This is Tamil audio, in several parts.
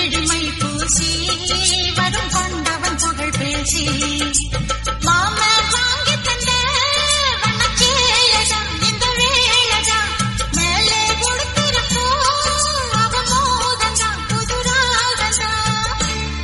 விழிமை பூசி வரும் கொண்டவன் புகழ் பேசி மாமன் வாங்கி தந்த வண்ணச்சேலதான் இந்த வேலைதான் மேலே கொடுத்திருப்போம் அவன் மோகந்தான் புதுராகந்தான்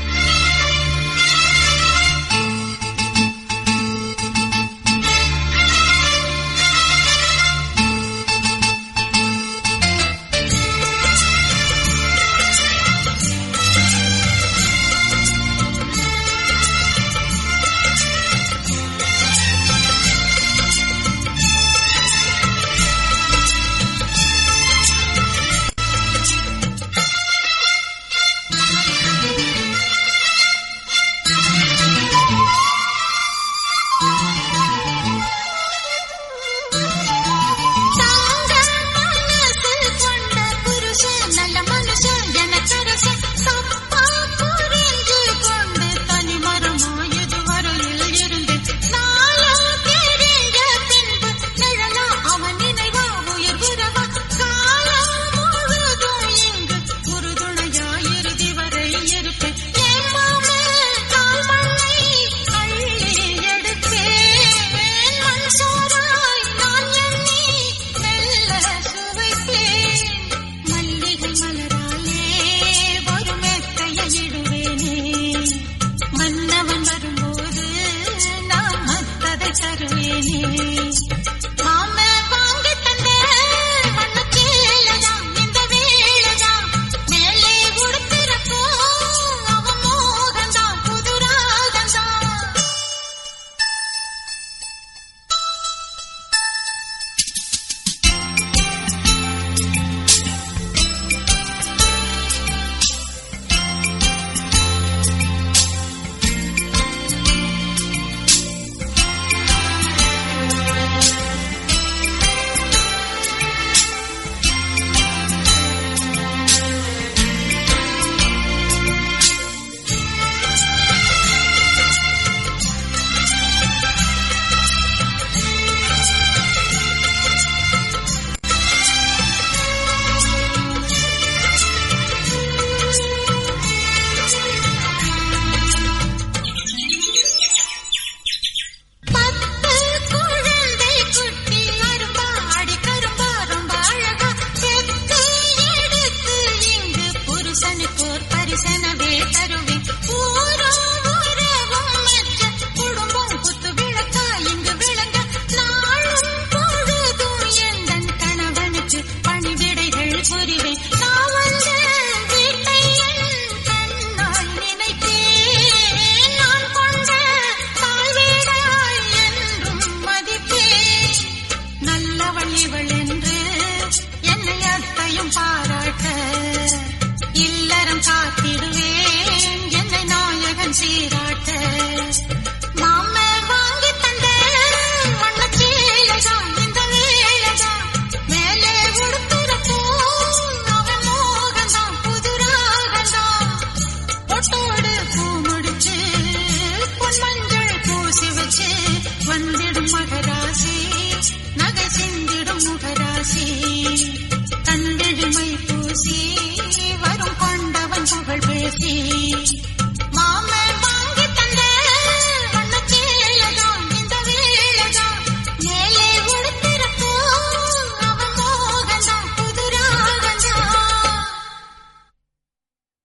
தாங்க மனசில் கொண்ட புருஷன் நல்ல மனுஷன் எனக்கரசன் தப்பா புரிந்து கொண்டு தனிமரமா இதுவரையில் இருந்து நாளும் தெரிந்த பின்பு நிழலா அவன் நினைவா உயிர் உறவா காலம் முழுதும் இங்கு உறுதுணையா இறுதி வரை இருப்பேன் என் மாமன் கால் மண்ணை அள்ளி எடுப்பேன் மண் சோறாய் நான் எண்ணி மெல்ல சுவைப்பேன் மல்லிகை மலராலே ஒரு மெத்தையை இடுவேனே மன்னவன் வரும்போது நான் மத்ததை தருவேனே மாமன் வாங்கி தந்த வண்ணச்சேலைதான் இந்த வேலைதான் மேலே உடுத்திருப்போம் அவன் மோகந்தான் புதுராகந்தான் பத்து குழந்தை குட்டி அரும்பா அடி கரும்பா ரொம்ப அழகா செத்து எடுத்து இங்கு புருஷனுக்கு ஒரு பரிசனவே தருவேன் ஊரும் உறவும் மற்ற குடும்பம் குத்து விளக்கா இங்கு விளங்க நாளும் பொழுதும் எந்தன் கணவனுக்கு பணிவிடைகள் புரிவேன் நான் வந்த வீட்டை என் கண்ணால் நினைத்தேன் நான் கொண்ட தாழ்வீடாய் என்றும் மதிப்பேன் நல்லவள் இவள் என்று என்னை அத்தையும் பாராட்ட இல்லறம் காத்திடுவேன் என்னை நாயகன் சீராட்ட மாம வாங்கி தந்த வண்ணச்சேலைதான் இந்த வேலைதான் மேலே உடுத்திருப்போம் அவன் மோகந்தான் புதுராகந்தான் பொட்டோடு பூ முடிச்சு பொன் மஞ்சள் பூசி வச்சு வந்திடும் மகராசி நகை சிந்திடும் முகராசி தந்திழிமை பூசி வரும் கொண்டவன் புகழ் பேசி